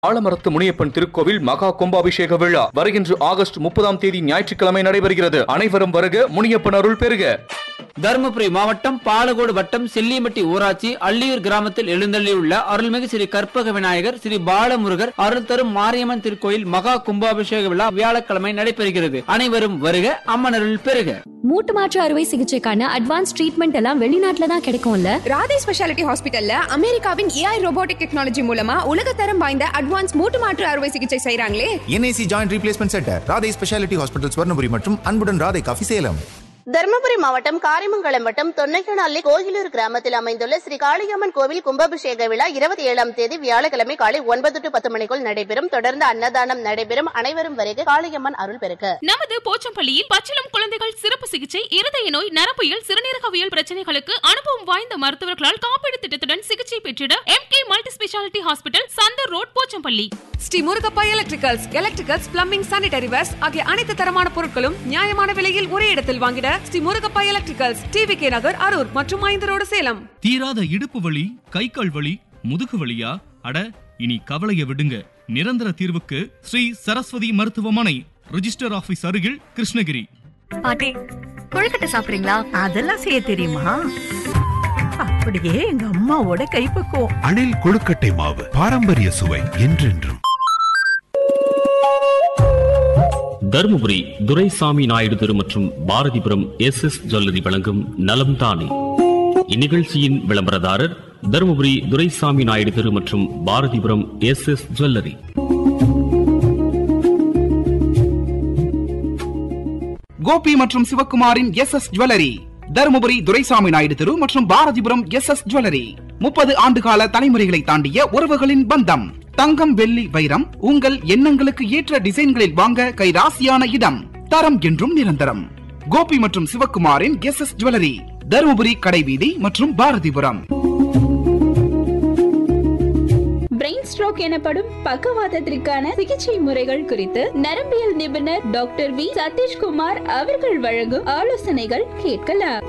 ஆலமரத்து முனியப்பன் திருக்கோவில் மகா கும்பாபிஷேக விழா வருகின்ற ஆகஸ்ட் முப்பதாம் தேதி ஞாயிற்றுக்கிழமை நடைபெறுகிறது அனைவரும் வருக முனியப்பன் அருள் பெறுக தருமபுரி மாவட்டம் பாலகோடு வட்டம் செல்லியம்பட்டி ஊராட்சி அள்ளியூர் கிராமத்தில் எழுந்தள்ளியுள்ள அருள்மிகு ஸ்ரீ கற்பக விநாயகர் ஸ்ரீ பாலமுருகர் அருள் தரும் மாரியம்மன் திருக்கோயில் மகா கும்பாபிஷேக விழா வியாழக்கிழமை நடைபெறுகிறது அனைவரும் வருக அம்மன் அருள் பெறுக மூட்டு மாற்று அறுவை சிகிச்சைக்கான அட்வான்ஸ் ட்ரீட்மெண்ட் எல்லாம் வெளிநாட்டுல தான் கிடைக்கும்ல ராதே ஸ்பெஷாலிட்டி ஹாஸ்பிட்டல்ல அமெரிக்காவின் ஏஐ ரோபோட்டிக் டெக்னாலஜி மூலமா உலகத்தரம் வாய்ந்த அட்வான்ஸ் மூட்டு மாற்று அறுவை சிகிச்சை செய்றாங்களே NIC joint replacement centre Radhai speciality hospital Swarnapuri மற்றும் அன்புடன் ராதை காஃபி சேலம் தருமபுரி மாவட்டம் காரிமங்கலம் வட்டம் தொன்னைக்கனாலி கோயிலூர் கிராமத்தில் அமைந்துள்ள ஸ்ரீ காளியம்மன் கோவில் கும்பாபிஷேக விழா இருபத்தி ஏழாம் தேதி வியாழக்கிழமை காலை ஒன்பது டு பத்து மணிக்குள் நடைபெறும் தொடர்ந்து அன்னதானம் நடைபெறும் அனைவரும் வருக காளியம்மன் அருள் பெருக நமது போச்சம்பள்ளியில் பச்சிளம் குழந்தைகள் சிறப்பு சிகிச்சை இருதய நோய் நரம்பியல் சிறுநீரகவியல் பிரச்சனைகளுக்கு அனுபவம் வாய்ந்த மருத்துவர்களால் காப்பீடு திட்டத்துடன் சிகிச்சை பெற்றிட M K multi speciality hospital Chandar road Pochampalli Sri Murugappa electricals electricals plumbing sanitary wares ஆகிய அனைத்து தரமான பொருட்களும் நியாயமான விலையில் ஒரே இடத்தில் வாங்கிட Sri Murugappa electricals TV K Nagar Arur மற்றும் ஐந்து ரோடு சேலம் தீராத இடுப்பு வலி கை கால் வலி முதுகு வலியா அட இனி கவலைய விடுங்க நிரந்தர தீர்வுக்கு ஸ்ரீ சரஸ்வதி மருத்துவமனை ரிஜிஸ்டர் ஆபீஸ் அருகில் கிருஷ்ணகிரி பாட்டி கொழுக்கட்டை சாப்பிடுறீங்களா அதெல்லாம் செய்ய தெரியுமா அப்படியே எங்க அம்மாவோட கைப்பக்குவம் அணில் கொழுக்கட்டை மாவு பாரம்பரிய சுவை என்றென்றும் தருமபுரி துரைசாமி நாயுடு தெரு மற்றும் பாரதிபுரம் எஸ் எஸ் ஜுவல்லரி வழங்கும் நலம் தானே இந்நிகழ்ச்சியின் விளம்பரதாரர் தருமபுரி துரைசாமி நாயுடு தெரு மற்றும் Bharathipuram S S jewellery Gopi மற்றும் சிவக்குமாரின் S S jewellery Dharmapuri Duraisamy Naidu தெரு மற்றும் பாரதிபுரம் எஸ் எஸ் ஜுவல்லரி முப்பது ஆண்டுகால தலைமுறைகளை தாண்டிய உறவுகளின் பந்தம் தங்கம் வெள்ளி வைரம் உங்கள் எண்ணங்களுக்கு ஏற்ற டிசைன்களில் வாங்க கைராசியான இடம் தரம் என்றும் நிரந்தரம் கோபி மற்றும் சிவக்குமாரின் எஸ் எஸ் ஜுவல்லரி தருமபுரி கடைவீதி மற்றும் பாரதிபுரம் பிரெயின் ஸ்ட்ரோக் எனப்படும் பக்கவாதத்திற்கான சிகிச்சை முறைகள் குறித்து நரம்பியல் நிபுணர் டாக்டர் வி சதீஷ்குமார் அவர்கள் வழங்கும் ஆலோசனைகள் கேட்கலாம்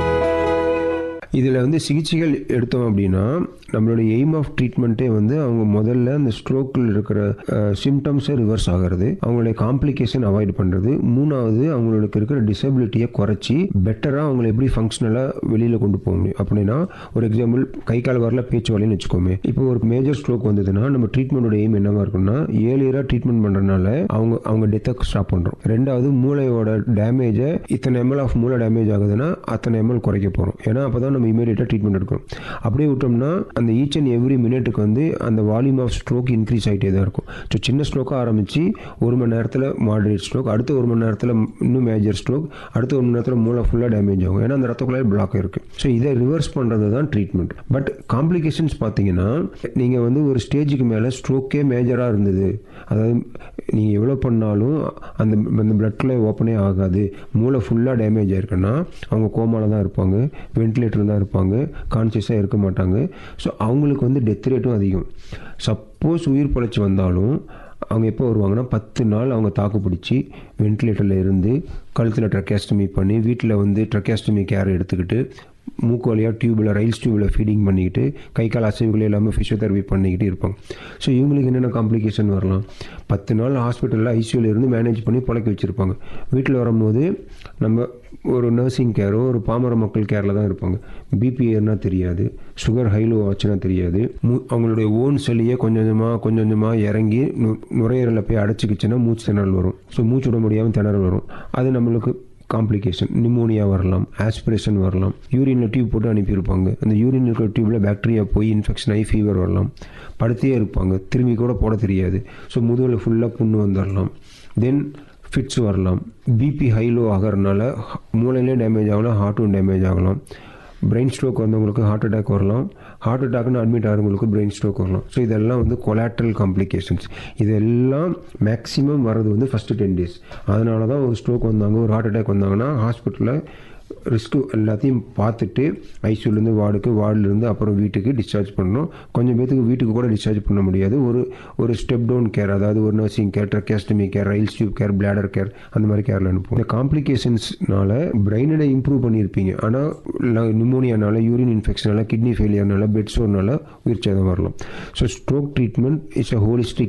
இதில் வந்து சிகிச்சைகள் எடுத்தோம் அப்படின்னா நம்மளுடைய எய்ம் ஆஃப் ட்ரீட்மெண்ட்டே வந்து அவங்க முதல்ல அந்த ஸ்ட்ரோக்கில் இருக்கிற சிம்டம்ஸை ரிவர்ஸ் ஆகிறது அவங்களுடைய காம்ப்ளிகேஷன் அவாய்ட் பண்ணுறது மூணாவது அவங்களுக்கு இருக்கிற டிசபிலிட்டியை குறைச்சி பெட்டராக அவங்களை எப்படி ஃபங்க்ஷனலாக வெளியில் கொண்டு போக முடியும் அப்படின்னா ஒரு எக்ஸாம்பிள் கை கால் வரல பேச்சு வலின்னு வச்சுக்கோமே இப்போ ஒரு மேஜர் ஸ்ட்ரோக் வந்ததுன்னா நம்ம ட்ரீட்மெண்டோட எய்ம் என்னவா இருக்குன்னா ஏழியராக ட்ரீட்மெண்ட் பண்ணுறதுனால அவங்க அவங்க டெத்தை ஸ்டாப் பண்ணுறோம் ரெண்டாவது மூளையோட டேமேஜை இத்தனை எம்எல் ஆஃப் மூளை டேமேஜ் ஆகுதுன்னா அத்தனை எம்எல் குறைக்க போகிறோம் ஏன்னா அப்போ தான் நம்ம இமீடியட்டாக ட்ரீட்மெண்ட் எடுக்கணும் அப்படியே விட்டோம்னா அந்த ஈச் அண்ட் எவ்ரி மினிட்டுக்கு வந்து அந்த வால்யூம் ஆஃப் ஸ்ட்ரோக் இன்க்ரீஸ் ஆகிட்டே தான் இருக்கும் ஸோ சின்ன ஸ்ட்ரோக்காக ஆரம்பித்து ஒரு மணி நேரத்தில் மாடரேட் ஸ்ட்ரோக் அடுத்த ஒரு மணி நேரத்தில் இன்னும் மேஜர் ஸ்ட்ரோக் அடுத்த ஒரு மணி நேரத்தில் மூளை ஃபுல்லாக டேமேஜ் ஆகும் ஏன்னா அந்த ரத்த குழாய் பிளாக் இருக்குது ஸோ இதை ரிவர்ஸ் பண்ணுறது தான் ட்ரீட்மெண்ட் பட் காம்ப்ளிகேஷன்ஸ் பார்த்தீங்கன்னா நீங்கள் வந்து ஒரு ஸ்டேஜுக்கு மேலே ஸ்ட்ரோக்கே மேஜராக இருந்தது அதாவது நீங்கள் எவ்வளோ பண்ணாலும் அந்த அந்த பிளட் குழாய் ஓப்பனே ஆகாது மூளை ஃபுல்லாக டேமேஜ் ஆயிருக்குன்னா அவங்க கோமாவில் தான் இருப்பாங்க வென்டிலேட்டரில் தான் இருப்பாங்க கான்சியஸாக இருக்க மாட்டாங்க ஸோ அவங்களுக்கு வந்து டெத் ரேட்டும் அதிகம் சப்போஸ் உயிர் பழச்சி வந்தாலும் அவங்க எப்போ வருவாங்கன்னா பத்து நாள் அவங்க தாக்கு பிடிச்சி வென்டிலேட்டரில் இருந்து கழுத்தில் ட்ரக்கேஸ்டமி பண்ணி வீட்டில் வந்து ட்ரக்கேஸ்டமி கேர் எடுத்துக்கிட்டு மூக்கு வழியாக டியூபில் ரயில்ஸ் டியூபில் ஃபீடிங் பண்ணிக்கிட்டு கை கால் அசைவுகள் எல்லாமே ஃபிசியோதெரபி பண்ணிக்கிட்டு இருப்பாங்க ஸோ இவங்களுக்கு என்னென்ன காம்ப்ளிகேஷன் வரலாம் பத்து நாள் ஹாஸ்பிட்டலில் ஐசியூவில் இருந்து மேனேஜ் பண்ணி பழக்க வச்சுருப்பாங்க வீட்டில் வரும்போது நம்ம ஒரு நர்சிங் கேரோ ஒரு பாமர மக்கள் கேரில் தான் இருப்பாங்க பிபி ஏர்னா தெரியாது சுகர் ஹைலோ ஆச்சுன்னா தெரியாது மூ அவங்களுடைய ஓன் செல்லியே கொஞ்சம் கொஞ்சமாக கொஞ்சம் கொஞ்சமாக இறங்கி நு நுரையீரலில் போய் அடைச்சிக்கிச்சுன்னா மூச்சு திணறல் வரும் ஸோ மூச்சு விட முடியாமல் திணறல் வரும் அது நம்மளுக்கு காம்ப்ளிகேஷன் நிமோனியா வரலாம் ஆஸ்பிரேஷன் வரலாம் யூரினில் டியூப் போட்டு அனுப்பியிருப்பாங்க அந்த யூரின் இருக்கிற டியூப்பில் பாக்டீரியா போய் இன்ஃபெக்ஷன் ஆகி ஃபீவர் வரலாம் படுத்தே இருப்பாங்க திரும்பி கூட போட தெரியாது ஸோ முதுகில் ஃபுல்லாக புண்ணு வந்துடலாம் தென் ஃபிட்ஸ் வரலாம் பிபி ஹைலோ ஆகிறதுனால மூளையிலே டேமேஜ் ஆகலாம் ஹார்ட்டும் டேமேஜ் ஆகலாம் பிரெயின் ஸ்ட்ரோக் வந்தவங்களுக்கு ஹார்ட் அட்டாக் வரலாம் ஹார்ட் அட்டாக்னு அட்மிட் ஆகிறவங்களுக்கு பிரெயின் ஸ்ட்ரோக் வரலாம் ஸோ இதெல்லாம் வந்து கொலாட்ரல் காம்ப்ளிகேஷன்ஸ் இதெல்லாம் மேக்ஸிமம் வர்றது வந்து ஃபஸ்ட்டு டென் டேஸ் அதனால தான் ஒரு ஸ்ட்ரோக் வந்தாங்க ஒரு ஹார்ட் அட்டாக் வந்தாங்கன்னா ஹாஸ்பிட்டலில் ரிஸ்க் எல்லாத்தையும் பார்த்துட்டு ஐசியூலேருந்து வார்டுக்கு வார்டுலேருந்து அப்புறம் வீட்டுக்கு டிஸ்சார்ஜ் பண்ணணும் கொஞ்சம் பேத்துக்கு வீட்டுக்கு கூட டிஸ்சார்ஜ் பண்ண முடியாது ஒரு ஒரு ஸ்டெப் டவுன் கேர் அதாவது ஒரு nursing care tracheostomy care Ryle tube care bladder care அந்த மாதிரி கேரில் அனுப்புவோம் இந்த காம்ப்ளிகேஷன்ஸ்னால பிரெயினை இம்ப்ரூவ் பண்ணியிருப்பீங்க ஆனால் நிமோனியானால யூரின் இன்ஃபெக்ஷனால கிட்னி ஃபெயிலியர்னால பெட் சோர்னால உயிர் சேதம் வரலாம் so stroke treatment is a holistic